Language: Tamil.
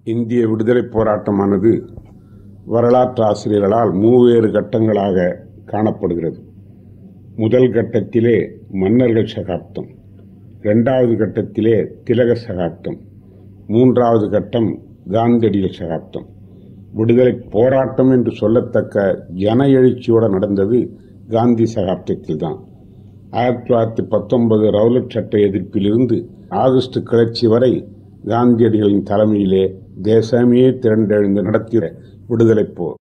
இந்திய விடுதலைப் போராட்டமானது வரலாற்று ஆசிரியர்களால் மூவேறு கட்டங்களாக காணப்படுகிறது முதல் கட்டத்திலே மன்னர்கள் சகாப்தம் இரண்டாவது கட்டத்திலே திலக சகாப்தம் மூன்றாவது கட்டம் காந்தியடிகள் சகாப்தம் விடுதலை போராட்டம் என்று சொல்லத்தக்க ஜன எழுச்சியோடு நடந்தது காந்தி சகாப்தத்தில் தான் ஆயிரத்தி தொள்ளாயிரத்தி பத்தொன்பது ரவுலட் சட்ட எதிர்ப்பிலிருந்து ஆகஸ்ட் கிளர்ச்சி வரை காந்தியடிகளின் தலைமையிலே தேசமே திரண்டெழுந்து நடத்திய விடுதலை போர்